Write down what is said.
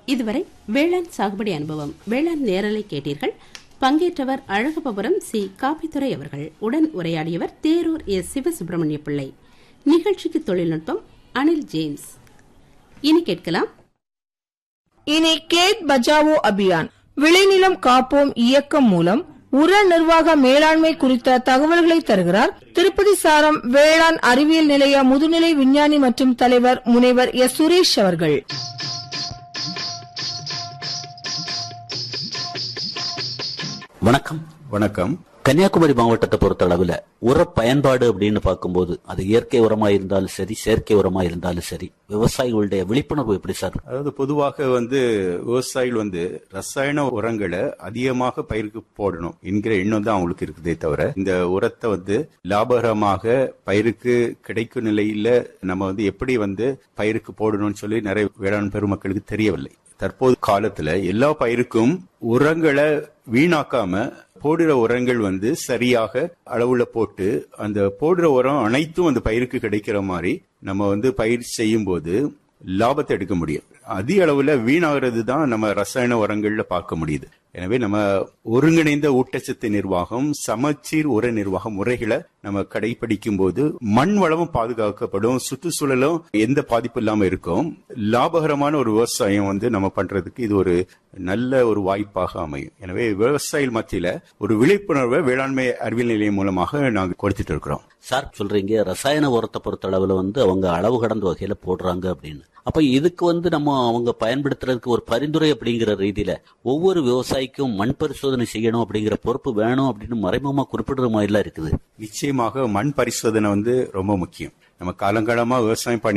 இதுவரை வேளாண் சாகுபடி அனுபவம் வேளாண் நேரலை கேட்டீர்கள் பங்கேற்றவர் அழகபபுரம் சி காப்பித்துறை அவர்கள் உடன் உரையாடியவர் தேரூர் எஸ் சிவசுப்பிரமணிய பிள்ளை நிகழ்ச்சிக்கு தொழில்நுட்பம் அனில் ஜேம்ஸ் இனி கேட்கலாம் இனி கேட் பஜாவோ அபியான் விளைநிலம் காப்போம் இயக்கம் மூலம் உர நிர்வாக மேலாண்மை குறித்த தகவல்களை தருகிறார் திருப்பதி சாரம் வேளாண் அறிவியல் நிலைய முதுநிலை விஞ்ஞானி மற்றும் தலைவர் முனைவர் எஸ் சுரேஷ் அவர்கள் வணக்கம் வணக்கம் கன்னியாகுமரி மாவட்டத்தை பொறுத்த அளவுல உர பயன்பாடு அப்படின்னு பார்க்கும்போது அது இயற்கை உரமா இருந்தாலும் சரி செயற்கை உரமா இருந்தாலும் சரி விவசாயிகளுடைய விழிப்புணர்வு எப்படி சார் அதாவது பொதுவாக வந்து விவசாயிகள் வந்து ரசாயன உரங்களை அதிகமாக பயிருக்கு போடணும் என்கிற எண்ணம் தான் அவங்களுக்கு இருக்குதே தவிர இந்த உரத்தை வந்து லாபகரமாக பயிருக்கு கிடைக்கும் நிலையில நம்ம வந்து எப்படி வந்து பயிருக்கு போடணும்னு சொல்லி நிறைய வேளாண் பெருமக்களுக்கு தெரியவில்லை தற்போது காலத்துல எல்லா பயிருக்கும் உரங்களை வீணாக்காம போடுற உரங்கள் வந்து சரியாக அளவுல போட்டு அந்த போடுற உரம் அனைத்தும் அந்த பயிருக்கு கிடைக்கிற மாதிரி நம்ம வந்து பயிர் செய்யும் போது லாபத்தை எடுக்க முடியும் அதிக அளவுல வீணாகிறது தான் நம்ம ரசாயன உரங்கள்ல பார்க்க முடியுது எனவே நம்ம ஒருங்கிணைந்த ஊட்டச்சத்து நிர்வாகம் சமச்சீர் உர நிர்வாக முறைகளை நம்ம கடைபிடிக்கும் போது மண் வளமும் பாதுகாக்கப்படும் சுற்றுச்சூழலும் எந்த பாதிப்பு இல்லாம இருக்கும் லாபகரமான ஒரு விவசாயம் வந்து நம்ம பண்றதுக்கு இது ஒரு நல்ல ஒரு வாய்ப்பாக அமையும் எனவே விவசாயிகள் மத்தியில ஒரு விழிப்புணர்வை வேளாண்மை அறிவியல் நிலையம் மூலமாக நாங்கள் கொடுத்துட்டு இருக்கிறோம் சார் சொல்றீங்க ரசாயன உரத்தை பொறுத்த அளவுல வந்து அவங்க அளவு கடந்த வகையில போடுறாங்க அப்படின்னு அப்ப இதுக்கு வந்து நம்ம அவங்க பயன்படுத்துறதுக்கு ஒரு பரிந்துரை அப்படிங்கிற ரீதியில ஒவ்வொரு விவசாயிக்கும் மண் பரிசோதனை செய்யணும் அப்படிங்கிற பொறுப்பு வேணும் அப்படின்னு மறைமுகமா குறிப்பிடுற மாதிரிலாம் இருக்குது நிச்சயமாக மண் பரிசோதனை வந்து ரொம்ப முக்கியம் நம்ம காலங்காலமா விவசாயம் பண்ணி